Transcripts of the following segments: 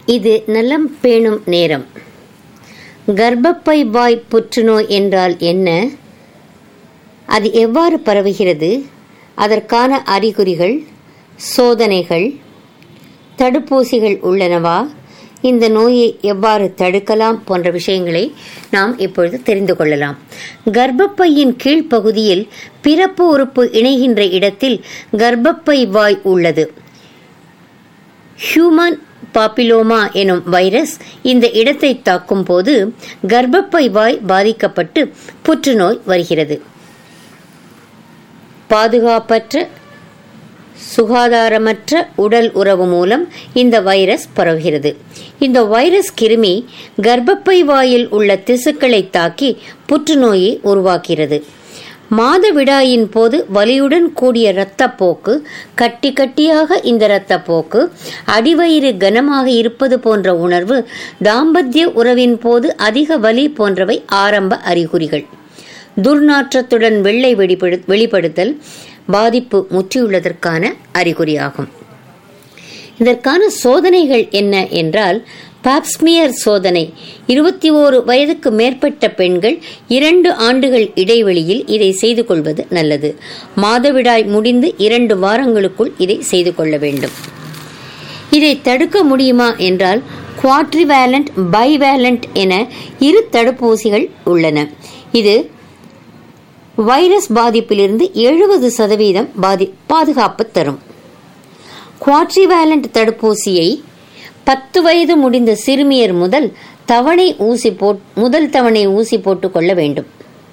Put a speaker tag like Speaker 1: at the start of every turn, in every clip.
Speaker 1: இது நலம் பேணும் நேரம் கர்ப்பப்பை வாய் புற்றுநோய் என்றால் என்ன அது எவ்வாறு பரவுகிறது அதற்கான அறிகுறிகள் சோதனைகள் தடுப்பூசிகள் உள்ளனவா இந்த நோயை எவ்வாறு தடுக்கலாம் போன்ற விஷயங்களை நாம் இப்பொழுது தெரிந்து கொள்ளலாம் கர்ப்பப்பையின் கீழ்ப்பகுதியில் பிறப்பு உறுப்பு இணைகின்ற இடத்தில் கர்ப்பப்பை வாய் உள்ளது ஹியூமன் பாப்பிலோமா எனும் வைரஸ் இந்த இடத்தை தாக்கும் போது கர்ப்பப்பை வாய் பாதிக்கப்பட்டு புற்றுநோய் வருகிறது பாதுகாப்பற்ற சுகாதாரமற்ற உடல் உறவு மூலம் இந்த வைரஸ் பரவுகிறது இந்த வைரஸ் கிருமி கர்ப்பப்பை வாயில் உள்ள திசுக்களை தாக்கி புற்றுநோயை உருவாக்குகிறது மாதவிடாயின் போது வலியுடன் கூடிய இரத்தப்போக்கு கட்டி கட்டியாக இந்த இரத்தப்போக்கு அடிவயிறு கனமாக இருப்பது போன்ற உணர்வு தாம்பத்திய உறவின் போது அதிக வலி போன்றவை ஆரம்ப அறிகுறிகள் துர்நாற்றத்துடன் வெள்ளை வெளிப்படு வெளிப்படுத்தல் பாதிப்பு முற்றியுள்ளதற்கான அறிகுறியாகும் இதற்கான சோதனைகள் என்ன என்றால் பாப்ஸ்மியர் சோதனை இருபத்தி ஓரு வயதுக்கு மேற்பட்ட பெண்கள் இரண்டு ஆண்டுகள் இடைவெளியில் இதை செய்து கொள்வது நல்லது மாதவிடாய் முடிந்து இரண்டு வாரங்களுக்குள் இதை செய்து கொள்ள வேண்டும் இதை தடுக்க முடியுமா என்றால் குவாட்ரிவேலண்ட் பைவேலண்ட் என இரு தடுப்பூசிகள் உள்ளன இது வைரஸ் பாதிப்பிலிருந்து எழுபது சதவீதம் பாதி பாதுகாப்பு தரும் குவாட்ரிவேலண்ட் தடுப்பூசியை பத்து வயது முடிந்த சிறுமியர் முதல் தவணை ஊசி போட் முதல் தவணை ஊசி போட்டுக் கொள்ள வேண்டும்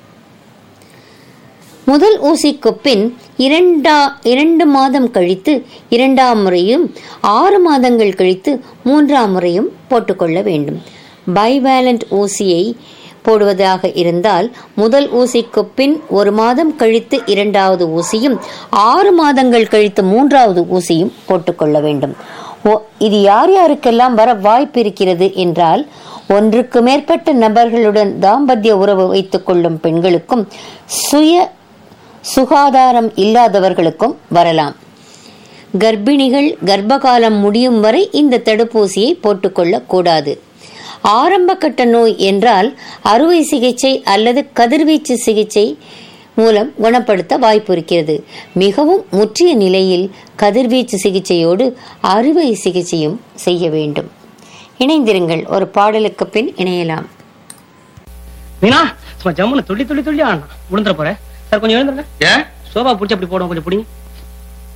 Speaker 1: முதல் ஊசிக்கு பின் இரண்டா இரண்டு மாதம் கழித்து இரண்டாம் முறையும் ஆறு மாதங்கள் கழித்து மூன்றாம் முறையும் போட்டுக்கொள்ள வேண்டும் பைவேலண்ட் ஊசியை போடுவதாக இருந்தால் முதல் ஊசிக்கு பின் ஒரு மாதம் கழித்து இரண்டாவது ஊசியும் ஆறு மாதங்கள் கழித்து மூன்றாவது ஊசியும் போட்டுக்கொள்ள வேண்டும் இது யார் யாருக்கெல்லாம் வர வாய்ப்பு இருக்கிறது என்றால் ஒன்றுக்கு மேற்பட்ட நபர்களுடன் தாம்பத்திய உறவு வைத்துக் கொள்ளும் பெண்களுக்கும் சுய சுகாதாரம் இல்லாதவர்களுக்கும் வரலாம் கர்ப்பிணிகள் கர்ப்பகாலம் முடியும் வரை இந்த தடுப்பூசியை போட்டுக்கொள்ளக் கூடாது ஆரம்ப கட்ட நோய் என்றால் அறுவை சிகிச்சை அல்லது கதிர்வீச்சு சிகிச்சை மூலம் குணப்படுத்த வாய்ப்பு இருக்கிறது மிகவும் முற்றிய நிலையில் கதிர்வீச்சு சிகிச்சையோடு அறுவை சிகிச்சையும் செய்ய வேண்டும் இணைந்திருங்கள் ஒரு பாடலுக்கு பின் இணையலாம்
Speaker 2: மீனா சும்மா ஜம்முன்னு துள்ளி துள்ளி துள்ளி ஆடணும் விழுந்துற போற சார் கொஞ்சம் எழுந்துருங்க
Speaker 3: ஏன்
Speaker 2: சோபா பிடிச்சி அப்படி போடுவோம் கொஞ்சம் பிடிங்க